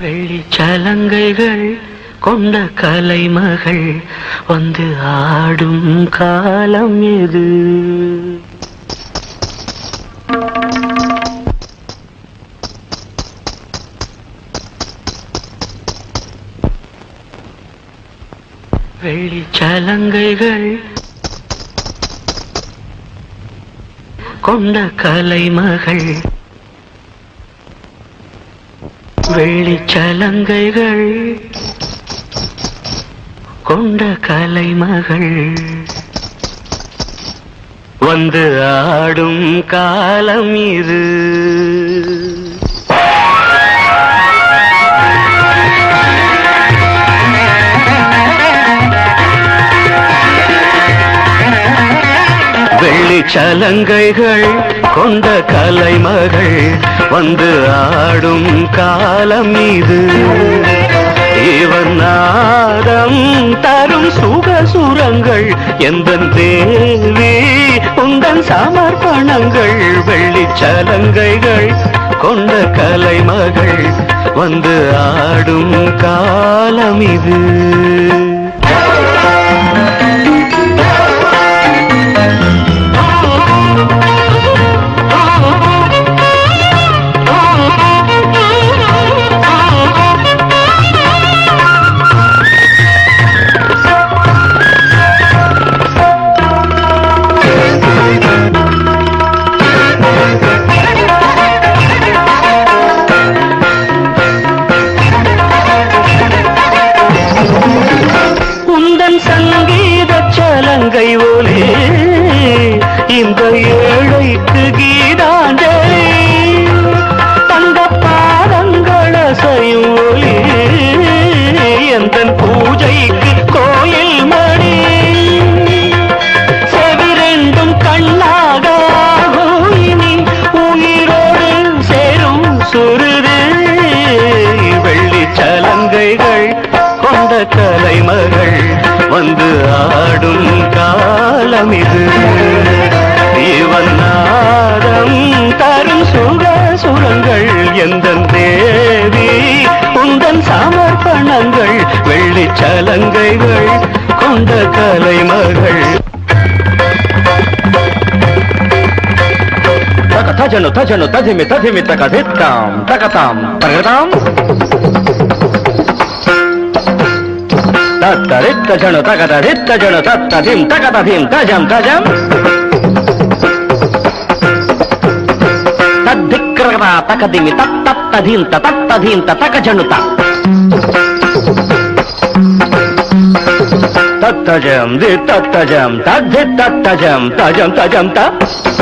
வெள்ளிச்சலங்கைகள் கொண்ட கலைமகள் வந்து ஆடும் காலம் எது வெள்ளிச்சலங்கைகள் கொண்ட கலைமகள் வெள்ளிச்சலங்கைகள் கொண்ட கலைமகள் வந்து ஆடும் காலம் இது வெள்ளிச்சலங்கைகள் கொண்ட கலைமகள் வந்து ஆடும் காலம் இது இவன் நாதம் தரும் சுகசுரங்கள் எந்த தேவி உந்தன் சமர்ப்பணங்கள் வெள்ளிச்சலங்கைகள் கொண்ட கலைமகள் வந்து ஆடும் காலம் இது உந்தன் சங்கீத சலங்கை ஒலி இந்த ஏழைக்கு கீதாஞ்சலி தங்க பாதங்கள் அசையும் ஒலி எந்தன் பூஜைக்கு கோயில் மணி செவிரெண்டும் கண்ணாக ஆகும் இனி உயிரோடு சேரும் சுருது வெள்ளி சலங்கைகள் கொண்ட கலைமகள் வந்து ஆடும் காலம் இது இவன் நாதம் தரும் சுக சுரங்கள் எந்த தேவி உந்தன் சமர்ப்பணங்கள் வெள்ளி சலங்கைகள் கொண்ட கலைமகள் తక తజను తజను తదిమి తదిమి తక దిత్తాం తకతాం తగతాం తత్తరిత్త జను తగద రిత్త జను తత్తదిం తగద ధిం తజం తజం తద్దిక్రగత తకదిమి తత్తత్తధీంత తత్తధీంత తక జనుత తత్తజం ది తత్తజం తద్ధి తత్తజం తజం తజం త